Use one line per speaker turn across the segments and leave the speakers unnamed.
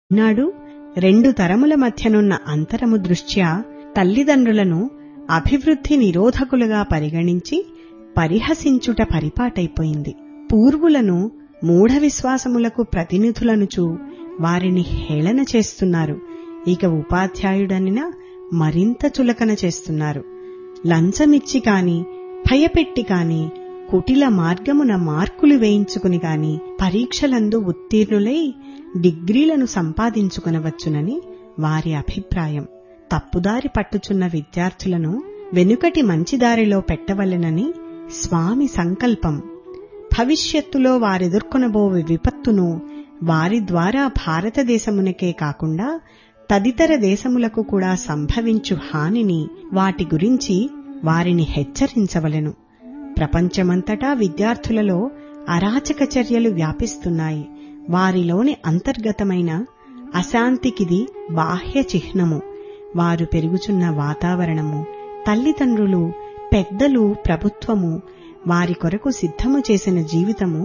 నాడు రెండు తరముల మధ్యనున్న అంతరము దృష్ట్యా తల్లిదండ్రులను అభివృద్ధి నిరోధకులుగా పరిగణించి పరిహసించుట పరిపాటైపోయింది పూర్వులను మూఢ విశ్వాసములకు ప్రతినిధులనుచూ వారిని హేళన చేస్తున్నారు ఇక ఉపాధ్యాయుడనినా మరింత చులకన చేస్తున్నారు లంచమిచ్చి కాని భయపెట్టి కాని కుటిల మార్గమున మార్కులు వేయించుకుని గాని పరీక్షలందు ఉత్తీర్ణులై డిగ్రీలను సంపాదించుకునవచ్చునని వారి అభిప్రాయం తప్పుదారి పట్టుచున్న విద్యార్థులను వెనుకటి మంచిదారిలో పెట్టవలెనని స్వామి సంకల్పం భవిష్యత్తులో వారెదుర్కొనబోవు విపత్తును వారి ద్వారా భారతదేశమునకే కాకుండా తదితర దేశములకు కూడా సంభవించు హానిని వాటి గురించి వారిని హెచ్చరించవలెను ప్రపంచమంతటా విద్యార్థులలో అరాచక చర్యలు వ్యాపిస్తున్నాయి వారిలోని అంతర్గతమైన అశాంతికిది బాహ్య చిహ్నము వారు పెరుగుచున్న వాతావరణము తల్లిదండ్రులు పెద్దలు ప్రభుత్వము వారి కొరకు సిద్ధము చేసిన జీవితము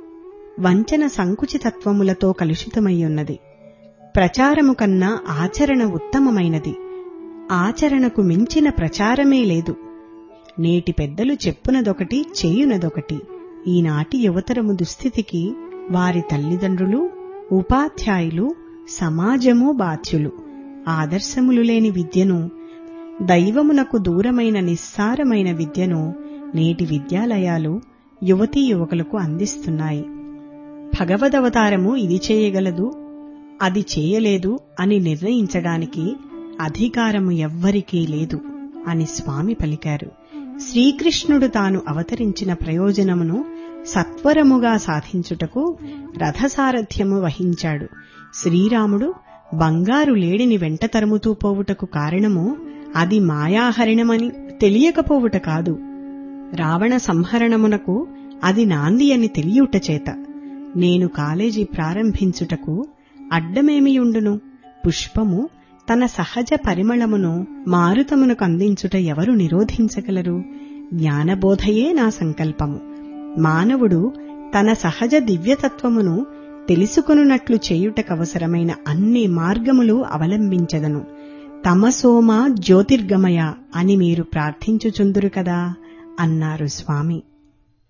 వంచన సంకుచితత్వములతో కలుషితమయ్యున్నది ప్రచారము కన్నా ఆచరణ ఉత్తమమైనది ఆచరణకు మించిన ప్రచారమే లేదు నేటి పెద్దలు చెప్పునదొకటి చేయునదొకటి ఈనాటి యువతరము దుస్థితికి వారి తల్లిదండ్రులు ఉపాధ్యాయులు సమాజము బాధ్యులు ఆదర్శములు లేని విద్యను దైవమునకు దూరమైన నిస్సారమైన విద్యను నేటి విద్యాలయాలు యువతీ యువకులకు అందిస్తున్నాయి భగవదవతారము ఇది చేయగలదు అది చేయలేదు అని నిర్ణయించడానికి అధికారము ఎవ్వరికీ లేదు అని స్వామి పలికారు శ్రీకృష్ణుడు తాను అవతరించిన ప్రయోజనమును సత్వరముగా సాధించుటకు రథసారథ్యము వహించాడు శ్రీరాముడు బంగారు లేడిని వెంట తరుముతూ పోవుటకు కారణము అది మాయాహరణమని తెలియకపోవుట కాదు రావణ సంహరణమునకు అది నాంది అని తెలియుట చేత నేను కాలేజీ ప్రారంభించుటకు అడ్డమేమియుండును పుష్పము తన సహజ పరిమళమును మారుతమునకు అందించుట ఎవరు నిరోధించగలరు జ్ఞానబోధయే నా సంకల్పము మానవుడు తన సహజ దివ్యతత్వమును తెలుసుకొనున్నట్లు చేయుటకవసరమైన అన్ని మార్గములు అవలంబించదను తమసోమా జ్యోతిర్గమయ అని మీరు ప్రార్థించుచుందురు కదా అన్నారు స్వామి